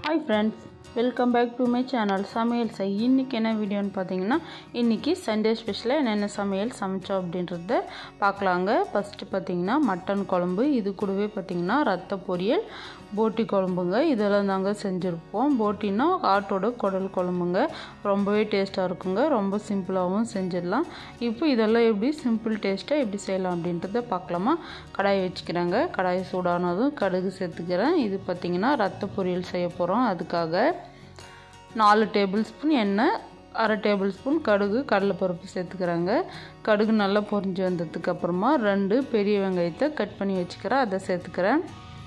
hi friends welcome back to my channel சமையல் செய் இன்றைக்கி என்ன வீடியோன்னு பார்த்தீங்கன்னா இன்றைக்கி சண்டே ஸ்பெஷலாக என்னென்ன சமையல் சமைச்சோம் அப்படின்றத பார்க்கலாங்க ஃபஸ்ட்டு பார்த்தீங்கன்னா மட்டன் குழம்பு இது கூடவே பார்த்தீங்கன்னா ரத்த பொரியல் போட்டி குழம்புங்க இதெல்லாம் தாங்க செஞ்சுருப்போம் போட்டின்னா ஆட்டோட குடல் குழம்புங்க ரொம்பவே டேஸ்ட்டாக இருக்குங்க ரொம்ப சிம்பிளாகவும் செஞ்சிடலாம் இப்போ இதெல்லாம் எப்படி சிம்பிள் டேஸ்ட்டாக எப்படி செய்யலாம் அப்படின்றத பார்க்கலாமா கடாய் வச்சுக்கிறேங்க கடாய் சூடானதும் கடுகு சேர்த்துக்கிறேன் இது பார்த்திங்கன்னா ரத்த பொரியல் செய்ய போகிறோம் அதுக்காக நாலு டேபிள் ஸ்பூன் எண்ணெய் அரை டேபிள் ஸ்பூன் கடுகு கடலைப்பருப்பு சேர்த்துக்கிறேங்க கடுகு நல்லா பொரிஞ்சு வந்ததுக்கு அப்புறமா ரெண்டு பெரிய வெங்காயத்தை கட் பண்ணி வச்சுக்கிறேன் அதை சேர்த்துக்கிறேன்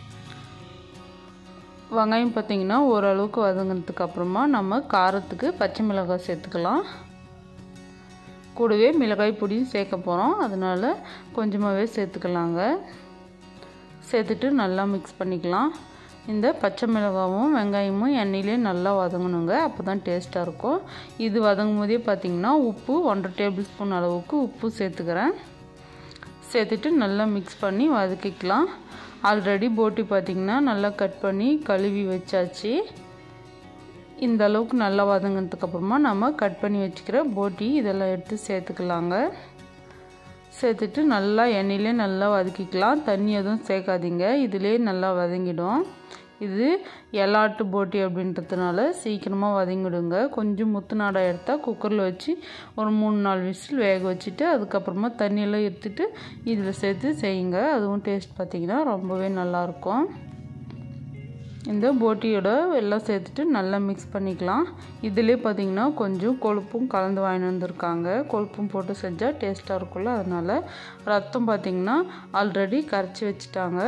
வெங்காயம் பார்த்திங்கன்னா ஓரளவுக்கு வதங்கினதுக்கு அப்புறமா நம்ம காரத்துக்கு பச்சை மிளகாய் சேர்த்துக்கலாம் கூடவே மிளகாய் பொடியும் சேர்க்க போகிறோம் அதனால் கொஞ்சமாகவே சேர்த்துக்கலாங்க சேர்த்துட்டு நல்லா மிக்ஸ் பண்ணிக்கலாம் இந்த பச்சை மிளகாவும் வெங்காயமும் எண்ணெயிலே நல்லா வதங்கணுங்க அப்போ தான் டேஸ்ட்டாக இருக்கும் இது வதங்கும் போதே பார்த்திங்கன்னா உப்பு ஒன்றரை டேபிள் ஸ்பூன் அளவுக்கு உப்பு சேர்த்துக்கிறேன் சேர்த்துட்டு நல்லா மிக்ஸ் பண்ணி வதக்கிக்கலாம் ஆல்ரெடி போட்டி பார்த்திங்கன்னா நல்லா கட் பண்ணி கழுவி வச்சாச்சு இந்த அளவுக்கு நல்லா வதங்கினதுக்கப்புறமா நம்ம கட் பண்ணி வச்சுக்கிற போட்டி இதெல்லாம் எடுத்து சேர்த்துக்கலாங்க சேர்த்துட்டு நல்லா எண்ணெயிலே நல்லா வதக்கிக்கலாம் தண்ணி எதுவும் சேர்க்காதீங்க இதிலே நல்லா வதங்கிடும் இது எலாட்டு போட்டி அப்படின்றதுனால சீக்கிரமாக வதங்கிடுங்க கொஞ்சம் முத்துநாடா எடுத்தால் குக்கரில் வச்சு ஒரு மூணு நாலு விசில் வேக வச்சுட்டு அதுக்கப்புறமா தண்ணியெல்லாம் எடுத்துட்டு இதில் சேர்த்து செய்யுங்க அதுவும் டேஸ்ட் பார்த்திங்கன்னா ரொம்பவே நல்லாயிருக்கும் இந்த போட்டியோட எல்லாம் சேர்த்துட்டு நல்லா மிக்ஸ் பண்ணிக்கலாம் இதிலே பார்த்திங்கன்னா கொஞ்சம் கொழுப்பும் கலந்து வாங்கிட்டு வந்திருக்காங்க கொழுப்பும் போட்டு செஞ்சால் டேஸ்ட்டாக இருக்கும்ல அதனால் ரத்தம் பார்த்திங்கன்னா ஆல்ரெடி கரைச்சி வச்சுட்டாங்க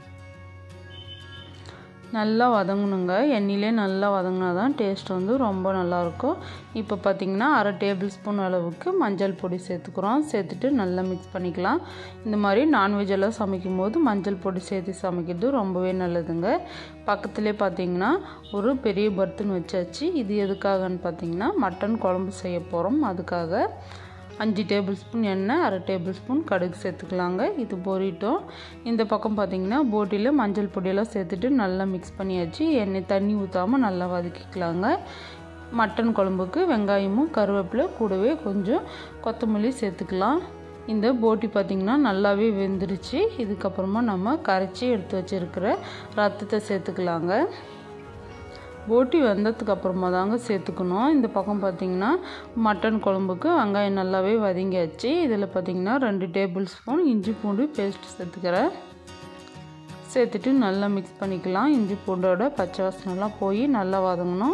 நல்லா வதங்கணுங்க எண்ணெயிலே நல்லா வதங்கினா தான் டேஸ்ட் வந்து ரொம்ப நல்லாயிருக்கும் இப்போ பார்த்திங்கன்னா அரை டேபிள் ஸ்பூன் அளவுக்கு மஞ்சள் பொடி சேர்த்துக்கிறோம் சேர்த்துட்டு நல்லா மிக்ஸ் பண்ணிக்கலாம் இந்த மாதிரி நான்வெஜ் எல்லாம் சமைக்கும் போது மஞ்சள் பொடி சேர்த்து சமைக்கிறது ரொம்பவே நல்லதுங்க பக்கத்துலேயே பார்த்திங்கன்னா ஒரு பெரிய பர்த்தன் வச்சாச்சு இது எதுக்காகன்னு பார்த்திங்கன்னா மட்டன் குழம்பு செய்ய போகிறோம் அதுக்காக அஞ்சு டேபிள் ஸ்பூன் எண்ணெய் அரை டேபிள் ஸ்பூன் கடுகு சேர்த்துக்கலாங்க இது பொரிட்டோம் இந்த பக்கம் பார்த்திங்கன்னா போட்டியில் மஞ்சள் பொடியெல்லாம் சேர்த்துட்டு நல்லா மிக்ஸ் பண்ணியாச்சு எண்ணெய் தண்ணி ஊற்றாமல் நல்லா வதக்கிக்கலாங்க மட்டன் குழம்புக்கு வெங்காயமும் கருவேப்பிலை கூடவே கொஞ்சம் கொத்தமல்லி சேர்த்துக்கலாம் இந்த போட்டி பார்த்திங்கன்னா நல்லாவே வெந்துருச்சு இதுக்கப்புறமா நம்ம கரைச்சி எடுத்து வச்சுருக்கிற ரத்தத்தை சேர்த்துக்கலாங்க போட்டி வெந்ததுக்கு அப்புறமா தாங்க சேர்த்துக்கணும் இந்த பக்கம் பார்த்திங்கன்னா மட்டன் குழம்புக்கு வெங்காயம் நல்லாவே வதங்கியாச்சு இதில் பார்த்திங்கன்னா ரெண்டு டேபிள் ஸ்பூன் இஞ்சி பூண்டு பேஸ்ட் சேர்த்துக்கிறேன் சேர்த்துட்டு நல்லா மிக்ஸ் பண்ணிக்கலாம் இஞ்சி பூண்டோட பச்சை வாசனைலாம் போய் நல்லா வதங்கணும்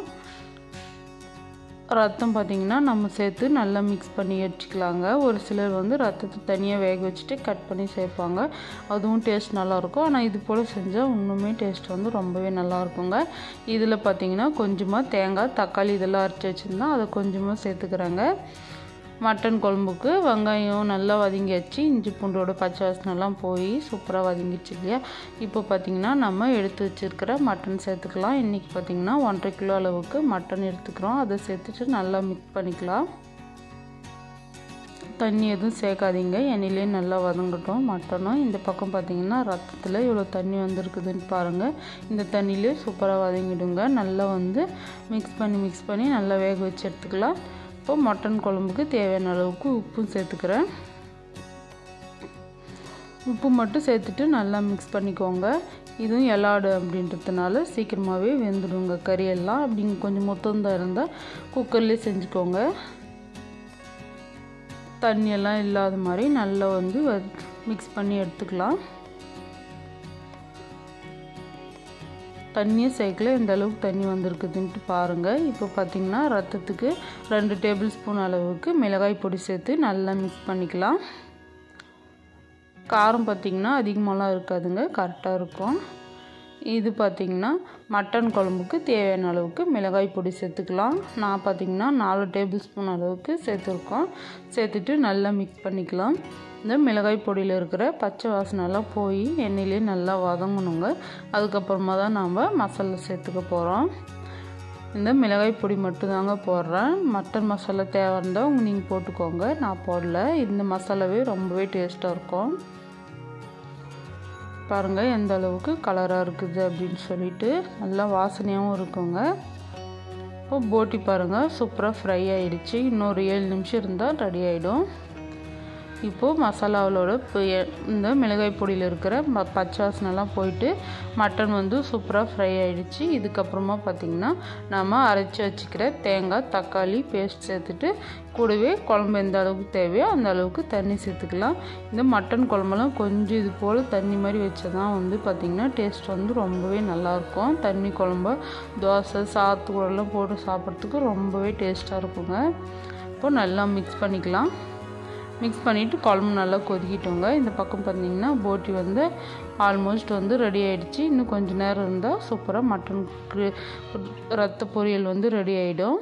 ரத்தம் பார்த்திங்கன்னா நம்ம சேர்த்து நல்லா மிக்ஸ் பண்ணி வச்சுக்கலாங்க ஒரு சிலர் வந்து ரத்தத்தை தனியாக வேக வச்சுட்டு கட் பண்ணி சேர்ப்பாங்க அதுவும் டேஸ்ட் நல்லாயிருக்கும் ஆனால் இது போல் செஞ்சால் இன்னுமே டேஸ்ட் வந்து ரொம்பவே நல்லாயிருக்குங்க இதில் பார்த்திங்கன்னா கொஞ்சமாக தேங்காய் தக்காளி இதெல்லாம் அரைச்சி வச்சுருந்தா அதை கொஞ்சமாக சேர்த்துக்கிறேங்க மட்டன் குழம்புக்கு வெங்காயம் நல்லா வதங்கியாச்சு இஞ்சி பூண்டோட பச்சை வாசனைலாம் போய் சூப்பராக வதங்கிடுச்சு இல்லையா இப்போ பார்த்திங்கன்னா நம்ம எடுத்து வச்சுருக்கிற மட்டன் சேர்த்துக்கலாம் இன்றைக்கி பார்த்திங்கன்னா ஒன்றரை கிலோ அளவுக்கு மட்டன் எடுத்துக்கிறோம் அதை சேர்த்துட்டு நல்லா மிக்ஸ் பண்ணிக்கலாம் தண்ணி எதுவும் சேர்க்காதீங்க எண்ணெயிலே நல்லா வதங்கட்டும் மட்டனும் இந்த பக்கம் பார்த்திங்கன்னா ரத்தத்தில் இவ்வளோ தண்ணி வந்திருக்குதுன்னு பாருங்கள் இந்த தண்ணியிலே சூப்பராக வதங்கிடுங்க நல்லா வந்து மிக்ஸ் பண்ணி மிக்ஸ் பண்ணி நல்லா வேக வச்சு எடுத்துக்கலாம் இப்போ மட்டன் குழம்புக்கு தேவையான அளவுக்கு உப்பும் சேர்த்துக்கிறேன் உப்பு மட்டும் சேர்த்துட்டு நல்லா மிக்ஸ் பண்ணிக்கோங்க இதுவும் எலாடு அப்படின்றதுனால சீக்கிரமாகவே வெந்துடுங்க கறியெல்லாம் அப்படிங்க கொஞ்சம் மொத்தந்தான் இருந்தால் குக்கர்லேயே செஞ்சுக்கோங்க தண்ணியெல்லாம் இல்லாத மாதிரி நல்லா வந்து மிக்ஸ் பண்ணி எடுத்துக்கலாம் தண்ணியை சேர்க்கல இந்த அளவுக்கு தண்ணி வந்திருக்குதுன்ட்டு பாருங்கள் இப்போ பார்த்திங்கன்னா ரத்தத்துக்கு ரெண்டு டேபிள் ஸ்பூன் அளவுக்கு மிளகாய் பொடி சேர்த்து நல்லா மிக்ஸ் பண்ணிக்கலாம் காரம் பார்த்திங்கன்னா அதிகமாகலாம் இருக்காதுங்க கரெக்டாக இருக்கும் இது பார்த்திங்கன்னா மட்டன் குழம்புக்கு தேவையான அளவுக்கு மிளகாய் பொடி சேர்த்துக்கலாம் நான் பார்த்திங்கன்னா நாலு டேபிள் ஸ்பூன் அளவுக்கு சேர்த்துருக்கோம் சேர்த்துட்டு நல்லா மிக்ஸ் பண்ணிக்கலாம் இந்த மிளகாய் பொடியில் இருக்கிற பச்சை வாசனைலாம் போய் எண்ணெயிலே நல்லா வதங்கணுங்க அதுக்கப்புறமா தான் நாம் மசாலா சேர்த்துக்க போகிறோம் இந்த மிளகாய் பொடி மட்டும்தாங்க போடுறேன் மட்டன் மசாலா தேவை இருந்தால் உங்கள் நீங்கள் போட்டுக்கோங்க நான் போடல இந்த மசாலாவே ரொம்பவே டேஸ்ட்டாக இருக்கும் பாருங்கள் எந்த அளவுக்கு கலராக இருக்குது அப்படின்னு சொல்லிட்டு நல்லா வாசனையாகவும் இருக்குங்க இப்போ போட்டி பாருங்கள் சூப்பராக ஃப்ரை ஆகிடுச்சு இன்னொரு ஏழு நிமிஷம் இருந்தால் ரெடி ஆகிடும் இப்போது மசாலாவோட இப்போ இந்த மிளகாய் பொடியில் இருக்கிற ம பச்சை வாசனைலாம் போயிட்டு மட்டன் வந்து சூப்பராக ஃப்ரை ஆகிடுச்சு இதுக்கப்புறமா பார்த்திங்கன்னா நம்ம அரைச்சி வச்சுக்கிற தேங்காய் தக்காளி பேஸ்ட் சேர்த்துட்டு கூடவே குழம்பு எந்த அளவுக்கு தேவையோ அந்த அளவுக்கு தண்ணி சேர்த்துக்கலாம் இந்த மட்டன் குழம்பெல்லாம் கொஞ்சம் இது போல் தண்ணி மாதிரி வச்சா தான் வந்து பார்த்திங்கன்னா டேஸ்ட் வந்து ரொம்பவே நல்லாயிருக்கும் தண்ணி குழம்பு தோசை சாத்து கூடலாம் போட்டு சாப்பிட்றதுக்கு ரொம்பவே டேஸ்ட்டாக இருக்குங்க இப்போ நல்லா மிக்ஸ் பண்ணிக்கலாம் மிக்ஸ் பண்ணிவிட்டு குழம்பு நல்லா கொதிக்கிட்டோங்க இந்த பக்கம் பார்த்திங்கன்னா போட்டி வந்து ஆல்மோஸ்ட் வந்து ரெடி ஆகிடுச்சு இன்னும் கொஞ்சம் நேரம் இருந்தால் சூப்பராக மட்டன் ரத்த பொரியல் வந்து ரெடி ஆகிடும்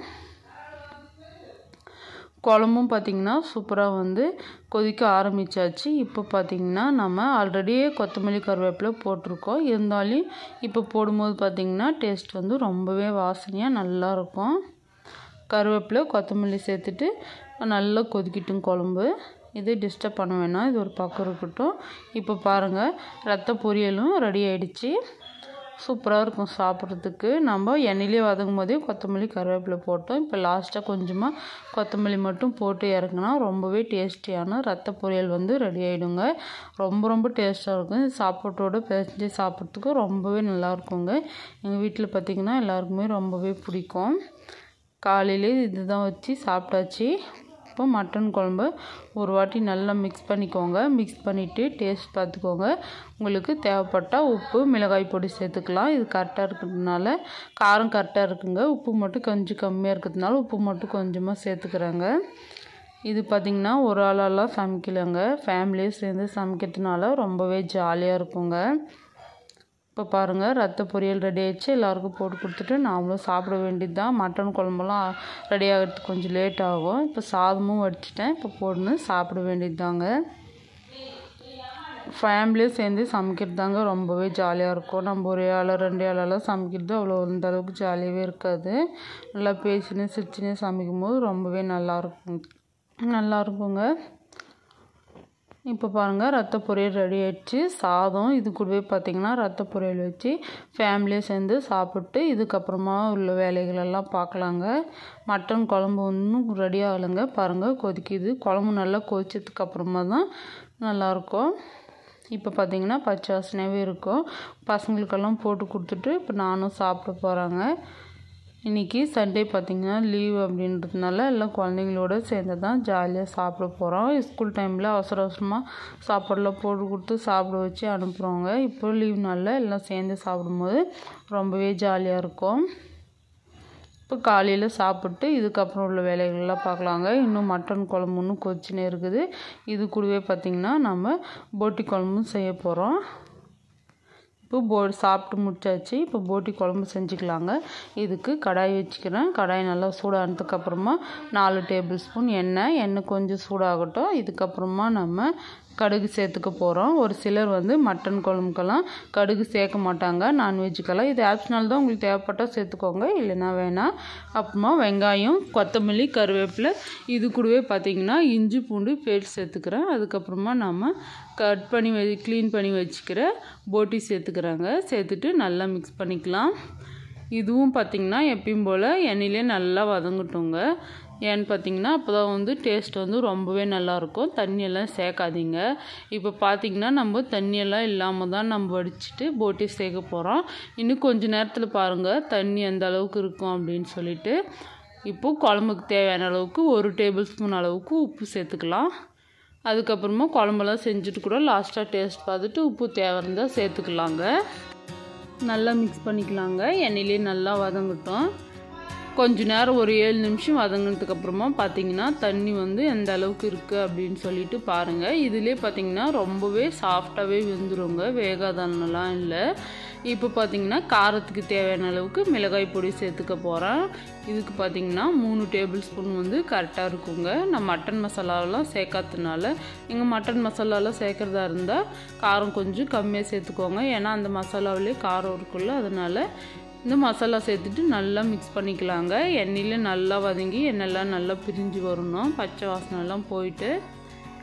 குழம்பும் பார்த்திங்கன்னா சூப்பராக வந்து கொதிக்க ஆரம்பித்தாச்சு இப்போ பார்த்திங்கன்னா நம்ம ஆல்ரெடியே கொத்தமல்லி கருவேப்பிலை போட்டிருக்கோம் இருந்தாலும் இப்போ போடும்போது பார்த்திங்கன்னா டேஸ்ட் வந்து ரொம்பவே வாசனையாக நல்லாயிருக்கும் கருவேப்பிலை கொத்தமல்லி சேர்த்துட்டு நல்லா கொதிக்கட்டும் குழம்பு இது டிஸ்டர்ப் பண்ண வேணாம் இது ஒரு பக்கம் இருக்கட்டும் இப்போ பாருங்கள் ரத்த பொரியலும் ரெடி ஆகிடுச்சு சூப்பராக இருக்கும் சாப்பிட்றதுக்கு நம்ம எண்ணெயிலே வதங்கும் போதே கொத்தமல்லி கருவேப்பிலை போட்டோம் இப்போ லாஸ்ட்டாக கொஞ்சமாக கொத்தமல்லி மட்டும் போட்டு இறக்குனா ரொம்பவே டேஸ்டியான ரத்த பொரியல் வந்து ரெடி ஆகிடுங்க ரொம்ப ரொம்ப டேஸ்ட்டாக இருக்கும் சாப்பாட்டோடு பிசைஞ்சு சாப்பிட்றதுக்கு ரொம்பவே நல்லாயிருக்குங்க எங்கள் வீட்டில் பார்த்திங்கன்னா எல்லாருக்குமே ரொம்பவே பிடிக்கும் காலையிலே இதுதான் வச்சு சாப்பிட்டாச்சு இப்போ மட்டன் குழம்பு ஒரு வாட்டி நல்லா மிக்ஸ் பண்ணிக்கோங்க மிக்ஸ் பண்ணிவிட்டு டேஸ்ட் பார்த்துக்கோங்க உங்களுக்கு தேவைப்பட்டால் உப்பு மிளகாய் பொடி சேர்த்துக்கலாம் இது கரெக்டாக இருக்கிறதுனால காரம் கரெக்டாக இருக்குங்க உப்பு மட்டும் கொஞ்சம் கம்மியாக இருக்கிறதுனால உப்பு மட்டும் கொஞ்சமாக சேர்த்துக்கிறேங்க இது பார்த்திங்கன்னா ஒரு ஆளெல்லாம் சமைக்கலைங்க ஃபேமிலியே சேர்ந்து சமைக்கிறதுனால ரொம்பவே ஜாலியாக இருக்குங்க இப்போ பாருங்கள் ரத்த பொரியல் ரெடி ஆயிடுச்சு எல்லாருக்கும் போட்டு கொடுத்துட்டு நாமளும் சாப்பிட வேண்டியது தான் மட்டன் குழம்புலாம் ரெடி ஆகிறதுக்கு கொஞ்சம் லேட் ஆகும் இப்போ சாதமும் வடிச்சிட்டேன் இப்போ போடணும் சாப்பிட வேண்டியது தாங்க ஃபேமிலியும் சேர்ந்து சமைக்கிறது தாங்க ரொம்பவே ஜாலியாக இருக்கும் நம்ம ஒரு ஆள் ரெண்டு ஆளெல்லாம் சமைக்கிறது அவ்வளோ அந்த அளவுக்கு ஜாலியாகவே இருக்காது நல்லா பேசினு சிரிச்சுனே சமைக்கும் போது ரொம்பவே நல்லாயிருக்கும் நல்லா இருக்குங்க இப்போ பாருங்கள் ரத்த பொரியல் ரெடி ஆயிடுச்சு சாதம் இது கூடவே பார்த்திங்கன்னா ரத்த பொரியல் வச்சு ஃபேமிலியாக சேர்ந்து சாப்பிட்டு இதுக்கப்புறமா உள்ள வேலைகளெல்லாம் பார்க்கலாங்க மட்டன் குழம்பு ஒன்றும் ரெடி ஆகலைங்க பாருங்கள் கொதிக்குது குழம்பு நல்லா கொதிச்சதுக்கு அப்புறமா தான் நல்லாயிருக்கும் இப்போ பார்த்திங்கன்னா பச்சை வாசனையாகவே இருக்கும் பசங்களுக்கெல்லாம் போட்டு கொடுத்துட்டு இப்போ நானும் சாப்பிட போகிறாங்க இன்றைக்கி சண்டே பார்த்திங்கன்னா லீவ் அப்படின்றதுனால எல்லாம் குழந்தைங்களோட சேர்ந்து தான் ஜாலியாக சாப்பிட போகிறோம் ஸ்கூல் டைமில் அவசர அவசரமாக சாப்பாடெலாம் போட்டு கொடுத்து சாப்பிட வச்சு அனுப்புகிறோங்க இப்போ லீவ் நாளில் எல்லாம் சேர்ந்து சாப்பிடும்போது ரொம்பவே ஜாலியாக இருக்கும் இப்போ காலையில் சாப்பிட்டு இதுக்கப்புறம் உள்ள வேலைகள்லாம் பார்க்கலாங்க இன்னும் மட்டன் குழம்பு இன்னும் கொச்சினே இருக்குது இது கூடவே பார்த்திங்கன்னா நம்ம போட்டி குழம்பும் செய்ய போகிறோம் இப்போ போ சாப்பிட்டு முடிச்சாச்சு இப்போ போட்டி குழம்பு செஞ்சுக்கலாங்க இதுக்கு கடாய் வச்சுக்கிறேன் கடாய் நல்லா சூடானதுக்கப்புறமா நாலு டேபிள் ஸ்பூன் எண்ணெய் எண்ணெய் கொஞ்சம் சூடாகட்டும் இதுக்கப்புறமா நம்ம கடுகு சேர்த்துக்க போகிறோம் ஒரு சிலர் வந்து மட்டன் குழம்புக்கெல்லாம் கடுகு சேர்க்க மாட்டாங்க நான்வெஜ்ஜுக்கெல்லாம் இது ஆப்ஷனல் தான் உங்களுக்கு தேவைப்பட்டால் சேர்த்துக்கோங்க இல்லைன்னா வேணாம் அப்புறமா வெங்காயம் கொத்தமல்லி கருவேப்பிலை இது கூடவே பார்த்திங்கன்னா இஞ்சி பூண்டு பேஸ்ட் சேர்த்துக்கிறேன் அதுக்கப்புறமா நம்ம கட் பண்ணி வ க்ளீன் பண்ணி வச்சுக்கிற போட்டி சேர்த்துக்கிறாங்க சேர்த்துட்டு நல்லா மிக்ஸ் பண்ணிக்கலாம் இதுவும் பார்த்திங்கன்னா எப்பயும் போல் எண்ணெயிலே நல்லா வதங்கட்டுங்க ஏன்னு பார்த்தீங்கன்னா அப்போ தான் வந்து டேஸ்ட் வந்து ரொம்பவே நல்லாயிருக்கும் தண்ணியெல்லாம் சேர்க்காதீங்க இப்போ பார்த்திங்கன்னா நம்ம தண்ணியெல்லாம் இல்லாமல் தான் நம்ம வடிச்சிட்டு போட்டி சேர்க்க போகிறோம் இன்னும் கொஞ்சம் நேரத்தில் பாருங்கள் தண்ணி எந்த அளவுக்கு இருக்கும் அப்படின்னு சொல்லிட்டு இப்போது குழம்புக்கு தேவையான அளவுக்கு ஒரு டேபிள் ஸ்பூன் அளவுக்கு உப்பு சேர்த்துக்கலாம் அதுக்கப்புறமா குழம்பெல்லாம் செஞ்சுட்டு கூட லாஸ்ட்டாக டேஸ்ட் பார்த்துட்டு உப்பு தேவை இருந்தால் சேர்த்துக்கலாங்க நல்லா மிக்ஸ் பண்ணிக்கலாங்க எண்ணெயிலே நல்லா வதங்கட்டும் கொஞ்ச நேரம் ஒரு ஏழு நிமிஷம் வதங்கினதுக்கு அப்புறமா பார்த்தீங்கன்னா தண்ணி வந்து எந்த அளவுக்கு இருக்குது அப்படின்னு சொல்லிட்டு பாருங்கள் இதிலே பார்த்தீங்கன்னா ரொம்பவே சாஃப்டாகவே வெந்துருங்க வேகாதானலாம் இல்லை இப்போ பார்த்தீங்கன்னா காரத்துக்கு தேவையான அளவுக்கு மிளகாய் பொடி சேர்த்துக்க போகிறேன் இதுக்கு பார்த்தீங்கன்னா மூணு டேபிள் ஸ்பூன் வந்து கரெக்டாக இருக்குங்க நான் மட்டன் மசாலாவெலாம் சேர்க்காததுனால நீங்கள் மட்டன் மசாலாலாம் சேர்க்குறதா இருந்தால் காரம் கொஞ்சம் கம்மியாக சேர்த்துக்கோங்க ஏன்னா அந்த மசாலாவிலே காரம் இருக்குல்ல அதனால் இந்த மசாலா சேர்த்துட்டு நல்லா மிக்ஸ் பண்ணிக்கலாங்க எண்ணெயில் நல்லா வதங்கி எண்ணெய்லாம் நல்லா பிரிஞ்சு வரணும் பச்சை வாசனைலாம் போயிட்டு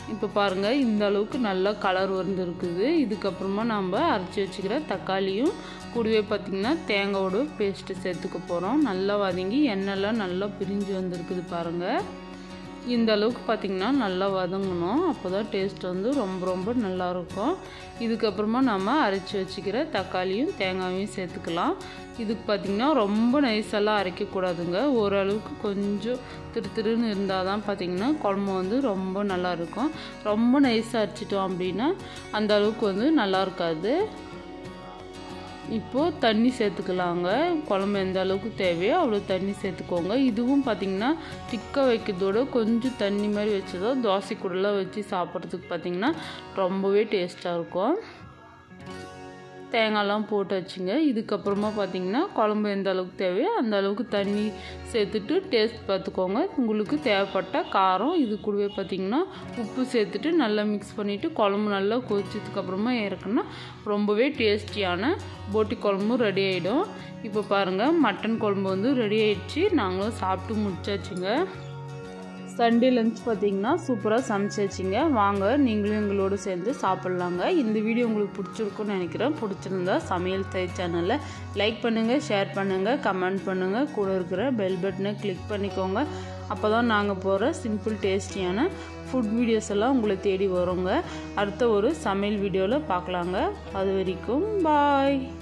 இப்போ பாருங்கள் இந்த அளவுக்கு நல்லா கலர் வந்துருக்குது இதுக்கப்புறமா நம்ம அரைச்சி வச்சுக்கிற தக்காளியும் கூடவே பார்த்திங்கன்னா தேங்காயோட பேஸ்ட்டு சேர்த்துக்க போகிறோம் நல்லா வதங்கி எண்ணெய்லாம் நல்லா பிரிஞ்சு வந்திருக்குது பாருங்கள் இந்த அளவுக்கு பார்த்திங்கன்னா நல்லா வதங்கணும் அப்போ தான் டேஸ்ட் வந்து ரொம்ப ரொம்ப நல்லாயிருக்கும் இதுக்கப்புறமா நம்ம அரைச்சி வச்சுக்கிற தக்காளியும் தேங்காயும் சேர்த்துக்கலாம் இதுக்கு பார்த்திங்கன்னா ரொம்ப நைஸெல்லாம் அரைக்கக்கூடாதுங்க ஓரளவுக்கு கொஞ்சம் திரு திருன்னு இருந்தால் தான் பார்த்திங்கன்னா குழம்பு வந்து ரொம்ப நல்லா இருக்கும் ரொம்ப நைஸாக அரைச்சிட்டோம் அப்படின்னா அந்த அளவுக்கு வந்து நல்லா இருக்காது இப்போது தண்ணி சேர்த்துக்கலாங்க குழம்பு எந்த அளவுக்கு தேவையோ அவ்வளோ தண்ணி சேர்த்துக்கோங்க இதுவும் பார்த்திங்கன்னா திக்க வைக்கிறதோட கொஞ்சம் தண்ணி மாதிரி வச்சதோ தோசை கூடலாம் வச்சு சாப்பிட்றதுக்கு பார்த்திங்கன்னா ரொம்பவே டேஸ்ட்டாக இருக்கும் தேங்காய்லாம் போட்டு வச்சுங்க இதுக்கப்புறமா பார்த்திங்கன்னா குழம்பு எந்த அளவுக்கு தேவையோ அந்த அளவுக்கு தண்ணி சேர்த்துட்டு டேஸ்ட் பார்த்துக்கோங்க உங்களுக்கு தேவைப்பட்ட காரம் இது கூடவே பார்த்திங்கன்னா உப்பு சேர்த்துட்டு நல்லா மிக்ஸ் பண்ணிவிட்டு குழம்பு நல்லா கொதிச்சதுக்கப்புறமா இறக்குனா ரொம்பவே டேஸ்டியான போட்டி குழம்பும் ரெடி ஆகிடும் இப்போ பாருங்கள் மட்டன் குழம்பு வந்து ரெடி ஆயிடுச்சு நாங்களும் சாப்பிட்டு முடிச்சாச்சுங்க சண்டே லஞ்ச் பார்த்தீங்கன்னா சூப்பராக சமைச்சாச்சுங்க வாங்க நீங்களும் எங்களோட சேர்ந்து சாப்பிட்லாங்க இந்த வீடியோ உங்களுக்கு பிடிச்சிருக்குன்னு நினைக்கிறேன் பிடிச்சிருந்தா சமையல் தை சேனலை லைக் பண்ணுங்கள் ஷேர் பண்ணுங்கள் கமெண்ட் பண்ணுங்கள் கூட இருக்கிற பெல் பட்டனை கிளிக் பண்ணிக்கோங்க அப்போ தான் நாங்கள் போகிற சிம்பிள் டேஸ்டியான ஃபுட் வீடியோஸ் எல்லாம் உங்களை தேடி வரோங்க அடுத்த ஒரு சமையல் வீடியோவில் பார்க்கலாங்க அது வரைக்கும் பாய்